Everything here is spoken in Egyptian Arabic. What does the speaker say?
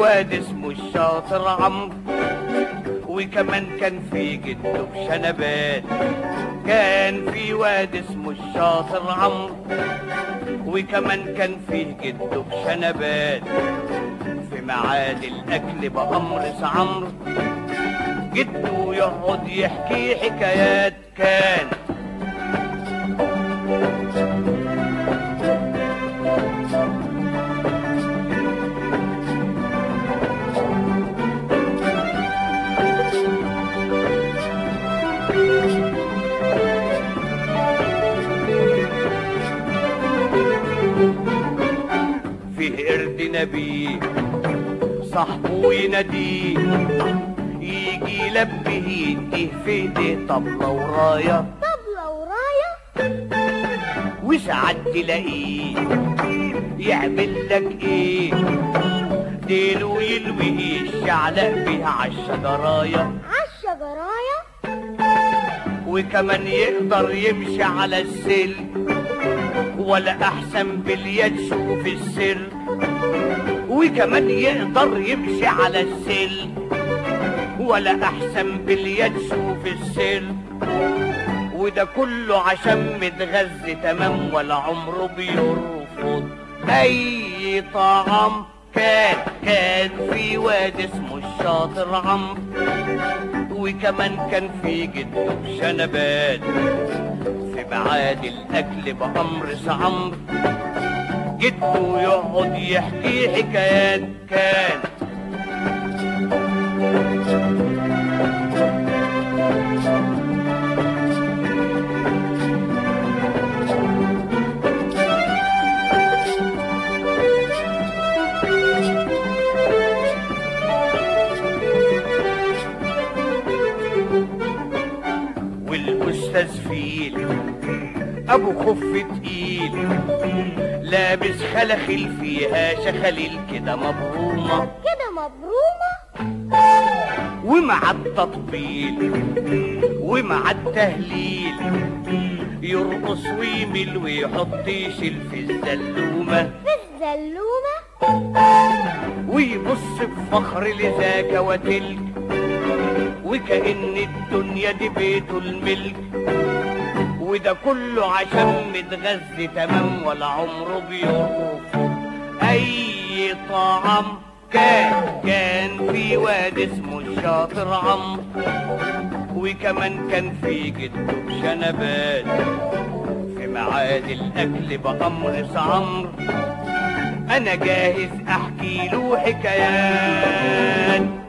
واد اسمه الشاطر عمرو وكمان كان في جده بشنبات كان في واد اسمه الشاطر عمرو وكمان كان فيه جده بشنبات في ميعاد الاكل بامر عمرو جده يقعد يحكي حكايات كان فيه قرد نبي صاحبه يناديه يجي يلبيه يديه في ايديه طبلة وراية طبلة وراية وساعات تلاقيه يعمل لك ايه ديله يلويه الشعلق بيه عالشجراية عالشجراية وكمان يقدر يمشي على السلك ولا احسن باليد شوف السر وكمان يقدر يمشي على السلك ولا احسن باليد شوف السر وده كله عشان متغذي تمام ولا عمره بيرفض اي طعام كان كان في واد اسمه الشاطر عمرو وكمان كان في جده بشنبات في ميعاد الاكل بامر عمرو جده يقعد يحكي حكايات كان والاستاذ فيل ابو خف تقيل لابس خلخل فيها شخاليل كده مبرومه كده مبرومة ومع التطبيل ومع التهليل يرقص ويمل ويحط يشيل في الزلومه في الزلومة ويبص بفخر لذاك وتلك وكأن الدنيا دي بيته الملك وده كله عشان متغذي تمام ولا عمره بيرفض اي طعام كان كان في واد اسمه الشاطر عمرو وكمان كان في جده بشنبات في ميعاد الاكل بامر عمرو انا جاهز احكي له حكايات